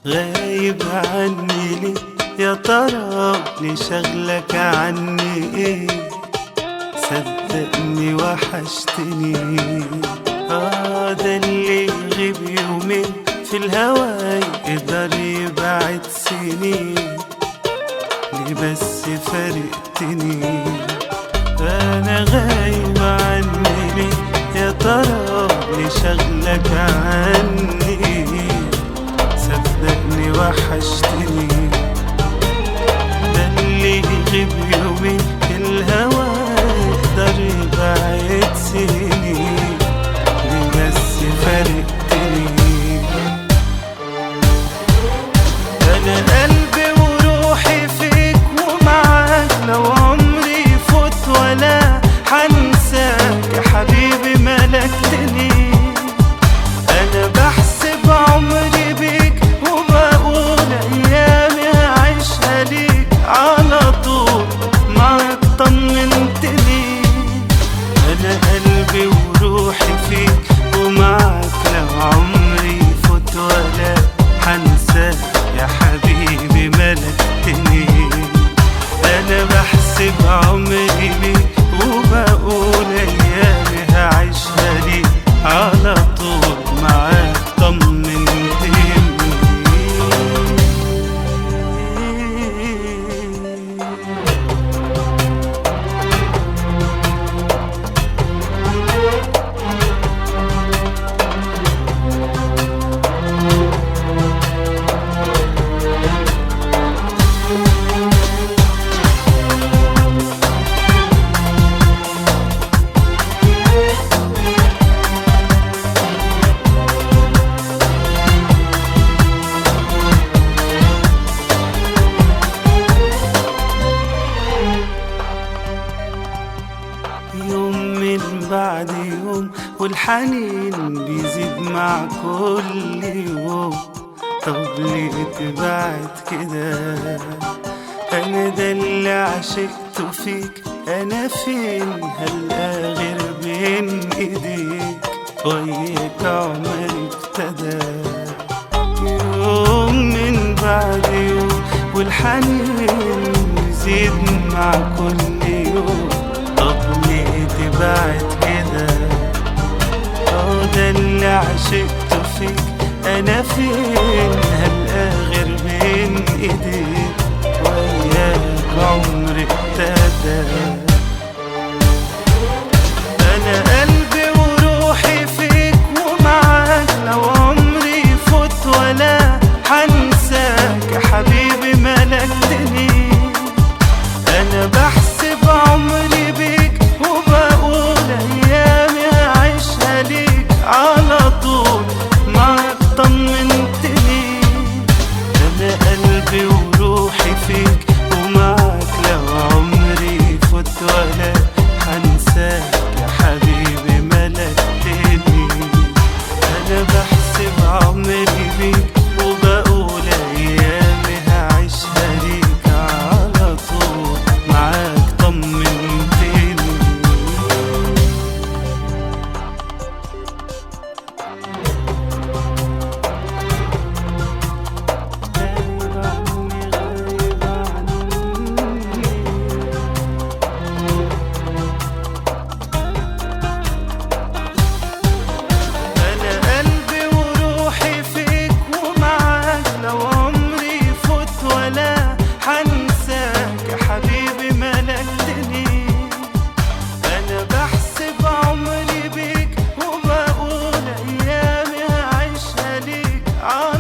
غايب عني ليه يا ترى ليه شغلك عني ايه صدقني وحشتني اه ده اللي يغيب يومين في الهوا يقدر يبعد سنين ليه بس فارقتني انا غايب عني ليه يا ترى ليه شغلك عني صدقني وحشتني ده اللي يغيب يومين الهوى يقدر يبعد سنين ليه بس فارقتني انا قلبي وروحي فيك ومعاك لو عمري يفوت ولا حنساك يا حبيبي ملكتني انا بحسب عمري بيك وبقول ايامي هعيشها ليك على طول معاك طمنتني انا قلبي وروحي فيك ومعاك لو عمري يفوت ولا حنساك يا حبيبي ملكتني انا بحسب عمري ليك وبقول ايامي هعيشها ليك على طول معاك طمنتني يوم من بعد يوم والحنين بيزيد مع كل يوم طب ليه تبعد كده انا ده اللي عشقته فيك انا فين هلقى غير بين ايديك وياك عمري ابتدى يوم من بعد يوم والحنين يزيد مع كل يوم طب ليه تبعد كده اه ده اللي عشقته فيك انا فين هلقى غير بين ايديك وياك عمري ابتدى انا قلبي وروحي فيك ومعاك لو عمري يفوت ولا حنساك يا حبيبي ملكتني انا بحسب عمري بيك وبقول ايامي هعيشها ليك على طول معاك طمنتني انا قلبي وروحي فيك ومعاك لو عمري يفوت ولا حنساك يا حبيبي ملكتني انا بحسب عمري بيك وبقول ايامي هعيشها ليك على طول معاك طمنتني غايب عني غايب عني انا قلبي وروحي فيك ومعاك لو عمري يفوت ولا حنساك يا حبيبي ملكتني انا بحسب عمري بيك وبقول ايامي هعيشها ليك